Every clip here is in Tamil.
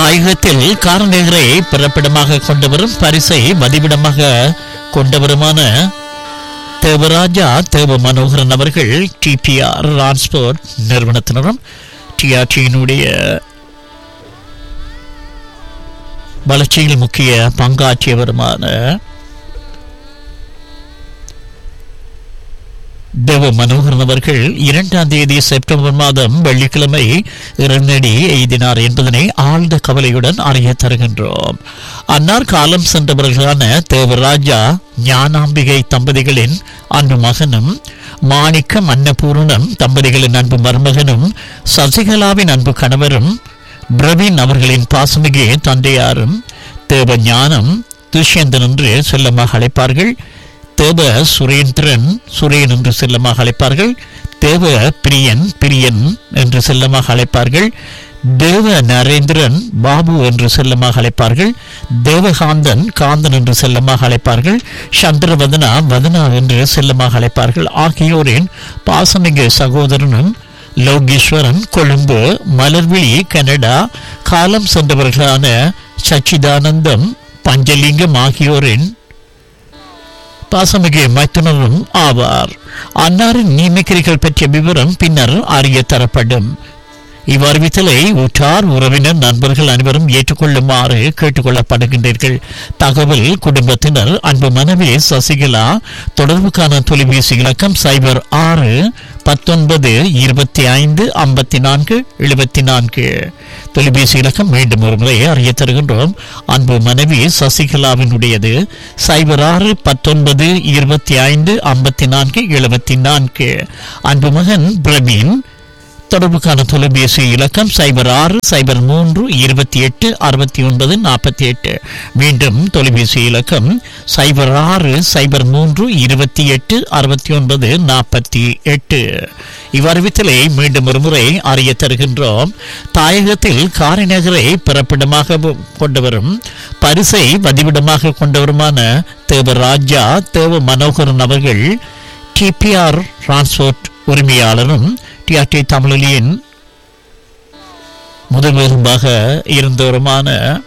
தாயகத்தில் காரநேகரை பிறப்பிடமாக கொண்டவரும் பரிசை மதிப்பிடமாக கொண்டவருமான தேவராஜா தேவ மனோகரன் அவர்கள் டிபிஆர் டிரான்ஸ்போர்ட் நிறுவனத்தினரும் டிஆர்டியினுடைய வளர்ச்சியில் முக்கிய பங்காற்றியவருமான தேவ மனோகரன் அவர்கள் இரண்டாம் தேதி செப்டம்பர் மாதம் வெள்ளிக்கிழமை இறநடி எய்தினார் என்பதனை ஆழ்ந்த கவலையுடன் அறிய தருகின்றோம் அன்னார் காலம் சென்றவர்களான தேவராஜா ஞானாம்பிகை தம்பதிகளின் அன்பு மகனும் மாணிக்கம் அன்னபூர்ணம் தம்பதிகளின் அன்பு மருமகனும் சசிகலாவின் அன்பு கணவரும் பிரவீன் அவர்களின் பாசமிகு தந்தையாரும் தேவ ஞானம் துஷ்யந்தன் என்று செல்லமாக அழைப்பார்கள் தேவ சுரேந்திரன் சுரேன் என்று செல்லமாக அழைப்பார்கள் தேவ பிரியன் பிரியன் என்று செல்லமாக அழைப்பார்கள் தேவ நரேந்திரன் பாபு என்று செல்லமாக அழைப்பார்கள் தேவகாந்தன் காந்தன் என்று செல்லமாக அழைப்பார்கள் சந்திரவதனா வதனா என்று செல்லமாக அழைப்பார்கள் ஆகியோரின் பாசமிகு சகோதரனும் லோகேஸ்வரன் கொழும்பு மலர்விழி கனடா காலம் சென்றவர்களான சச்சிதானந்தம் பஞ்சலிங்கம் ஆகியோரின் பாசமிகு மைத்துனரும் ஆவார் அன்னாரின் நியமிக்கிறீர்கள் பற்றிய விவரம் பின்னர் அறிய தரப்படும் இவ்வறிவித்தலை உற்றார் உறவினர் நண்பர்கள் அனைவரும் ஏற்றுக்கொள்ளுமாறு கேட்டுக்கொள்ளப்படுகின்றீர்கள் தகவல் குடும்பத்தினர் அன்பு மனைவி சசிகலா தொடர்புக்கான தொலைபேசி இலக்கம் சைபர் ஆறு பத்தொன்பது இருபத்தி ஐந்து ஐம்பத்தி நான்கு எழுபத்தி நான்கு தொலைபேசி இலக்கம் மீண்டும் ஒரு முறை அறிய தருகின்றோம் அன்பு மனைவி சசிகலாவினுடையது சைபர் ஆறு பத்தொன்பது இருபத்தி ஐந்து ஐம்பத்தி நான்கு எழுபத்தி நான்கு அன்பு மகன் பிரவீன் தொடர்புக்கான தொலைபேசி இலக்கம் சைபர் ஆறு சைபர் மூன்று இருபத்தி எட்டு அறுபத்தி ஒன்பது நாற்பத்தி எட்டு மீண்டும் தொலைபேசி இலக்கம் சைபர் ஆறு சைபர் மூன்று இருபத்தி எட்டு அறுபத்தி ஒன்பது நாற்பத்தி எட்டு இவ்வறிவித்தலை மீண்டும் ஒரு முறை அறிய தருகின்றோம் தாயகத்தில் காரிநகரை பிறப்பிடமாக கொண்டவரும் பரிசை வதிவிடமாக கொண்டவருமான தேவராஜா தேவ மனோகரன் அவர்கள் டிபிஆர் டிரான்ஸ்போர்ட் உரிமையாளரும் டிஆர்டி தமிழொலியின் முதல்வருமாக இருந்தவருமான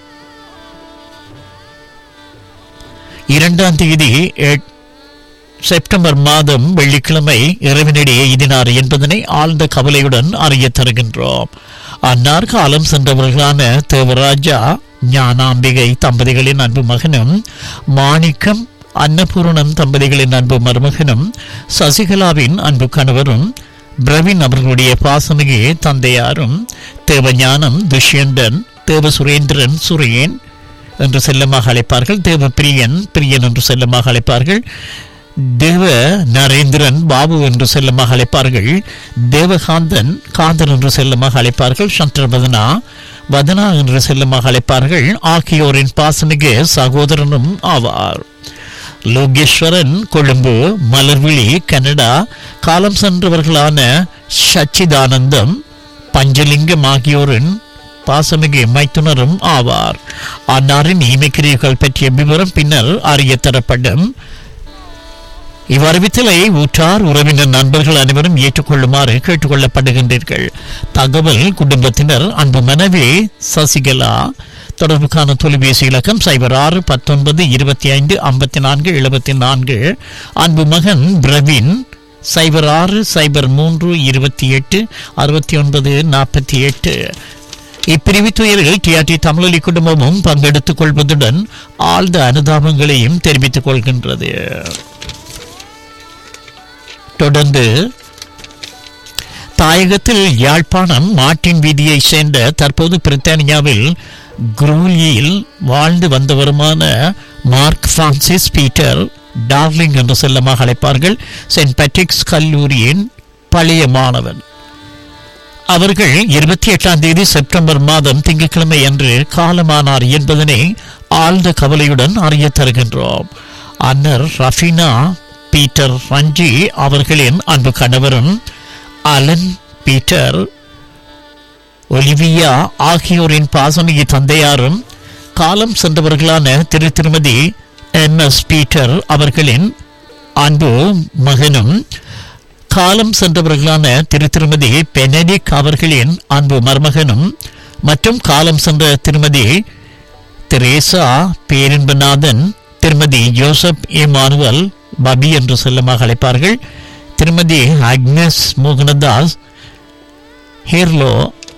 இரண்டாம் தேதி எட்- செப்டம்பர் மாதம் வெள்ளிக்கிழமை இரவினிடையே எய்தினார் என்பதனை ஆழ்ந்த கவலையுடன் அறிய தருகின்றோம் அன்னார் காலம் சென்றவர்களான தேவராஜா ஞானாம்பிகை தம்பதிகளின் அன்பு மகனும் மாணிக்கம் அன்னபூரணம் தம்பதிகளின் அன்பு மருமகனும் சசிகலாவின் அன்பு கணவரும் பிரவீன் அவர்களுடைய பாசமிகு தந்தையாரும் தேவஞானம் துஷ்யந்தன் தேவ சுரேந்திரன் சுரேன் என்று செல்லமாக அழைப்பார்கள் தேவ பிரியன் பிரியன் என்று செல்லமாக அழைப்பார்கள் தேவ நரேந்திரன் பாபு என்று செல்லமாக அழைப்பார்கள் தேவகாந்தன் காந்தன் என்று செல்லமாக அழைப்பார்கள் சந்திரவதனா வதனா என்று செல்லமாக அழைப்பார்கள் ஆகியோரின் பாசமிகு சகோதரனும் ஆவார் லோகேஸ்வரன் கொழும்பு மலர்விழி கனடா காலம் சென்றவர்களான சச்சிதானந்தம் பஞ்சலிங்கம் ஆகியோரின் பாசமிகு மைத்துனரும் ஆவார் அன்னாரின் இமைக்கிரியர்கள் பற்றிய விவரம் பின்னர் அறிய தரப்படும் இவ்வறிவித்தலை ஊற்றார் உறவினர் நண்பர்கள் அனைவரும் ஏற்றுக்கொள்ளுமாறு கேட்டுக்கொள்ளப்படுகின்றீர்கள் தகவல் குடும்பத்தினர் அன்பு மனைவி சசிகலா தொடர்புக்கான தொலைபேசி இலக்கம் சைபர் ஆறு பத்தொன்பது இருபத்தி ஐந்து ஐம்பத்தி நான்கு எழுபத்தி நான்கு அன்பு மகன் பிரவீன் சைபர் ஆறு சைபர் மூன்று இருபத்தி எட்டு அறுபத்தி ஒன்பது நாற்பத்தி எட்டு இப்பிரிவு துயரில் டிஆர்டி தமிழொலி குடும்பமும் பங்கெடுத்துக் கொள்வதுடன் ஆழ்ந்த அனுதாபங்களையும் தெரிவித்துக் கொள்கின்றது தொடர்ந்து தாயகத்தில் யாழ்ப்பாணம் மார்ட்டின் வீதியை சேர்ந்த தற்போது பிரித்தானியாவில் குரூலியில் வாழ்ந்து வந்தவருமான மார்க் பிரான்சிஸ் பீட்டர் டார்லிங் என்று செல்லமாக அழைப்பார்கள் சென்ட் பேட்ரிக்ஸ் கல்லூரியின் பழைய மாணவன் அவர்கள் இருபத்தி எட்டாம் தேதி செப்டம்பர் மாதம் திங்கட்கிழமை அன்று காலமானார் என்பதனை ஆழ்ந்த கவலையுடன் அறிய தருகின்றோம் அன்னர் ரஃபினா பீட்டர் ரஞ்சி அவர்களின் அன்பு கணவரும் அலன் பீட்டர் ஒலிவியா ஆகியோரின் பாசமிகு தந்தையாரும் காலம் சென்றவர்களான திரு திருமதி என் எஸ் பீட்டர் அவர்களின் அன்பு மகனும் காலம் சென்றவர்களான திரு திருமதி பெனடிக் அவர்களின் அன்பு மருமகனும் மற்றும் காலம் சென்ற திருமதி தெரேசா பேரின்பநாதன் திருமதி ஜோசப் இமானுவல் பபி என்று செல்லமாக அழைப்பார்கள் திருமதி அக்னஸ் மோகனதாஸ் ஹேர்லோ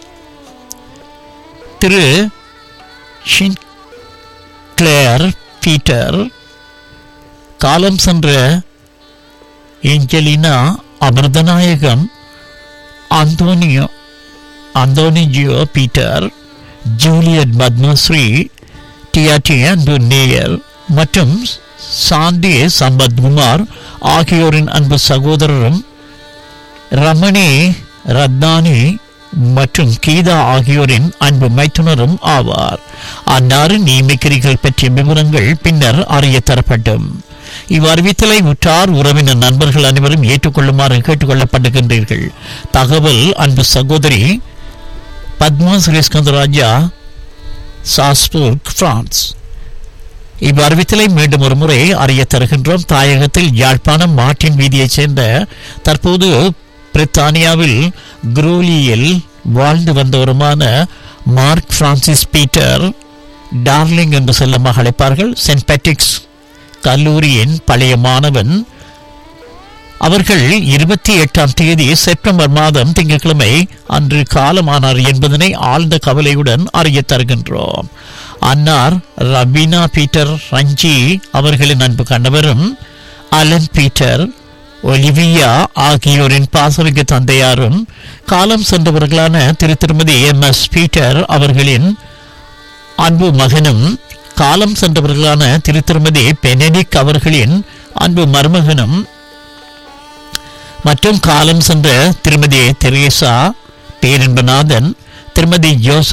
திரு ஷின் கிளேர் பீட்டர் காலம் சென்ற ஏஞ்சலினா அமிர்தநாயகம் அந்தோனியோ அந்தோனிஜியோ பீட்டர் ஜூலியட் பத்மஸ்ரீ டிஆர்டி அன்பு நேயர் மற்றும் சாந்தி சம்பத்குமார் ஆகியோரின் அன்பு சகோதரரும் ரமணி ரத்னானி மற்றும் கீதா ஆகியோரின் அன்பு மைத்துனரும் ஆவார் அன்னாறு நியமிக்கிறீர்கள் பற்றிய விவரங்கள் பின்னர் அறிய தரப்படும் இவ்வறிவித்தலை உற்றார் உறவினர் நண்பர்கள் அனைவரும் ஏற்றுக்கொள்ளுமாறு கேட்டுக்கொள்ளப்படுகின்றீர்கள் தகவல் அன்பு சகோதரி பத்மா சுரேஷ்கந்தராஜா சாஸ்பூர்க் பிரான்ஸ் இவ்வறிவித்தலை மீண்டும் ஒரு முறை அறிய தருகின்றோம் தாயகத்தில் யாழ்ப்பாணம் மார்ட்டின் வீதியைச் சேர்ந்த தற்போது பிரித்தானியாவில் குரோலியில் வாழ்ந்து வந்தவருமான மார்க் பிரான்சிஸ் பீட்டர் டார்லிங் என்று செல்லமாக அழைப்பார்கள் சென்ட் பேட்ரிக்ஸ் கல்லூரியின் பழைய மாணவன் அவர்கள் இருபத்தி எட்டாம் தேதி செப்டம்பர் மாதம் திங்கட்கிழமை அன்று காலமானார் என்பதனை ஆழ்ந்த கவலையுடன் அறிய தருகின்றோம் அன்னார் ரபீனா பீட்டர் ரஞ்சி அவர்களின் அன்பு கணவரும் அலன் பீட்டர் ஒலிவியா ஆகியோரின் பாசமிகு தந்தையாரும் காலம் சென்றவர்களான திரு திருமதி எம் எஸ் பீட்டர் அவர்களின் அன்பு மகனும் காலம் சென்றவர்களான திரு திருமதி பெனடிக் அவர்களின் அன்பு மருமகனும் மற்றும் காலம் சென்ற திருமதி தெரேசா பேரன்பநாதன் திருமதி ஜோசப்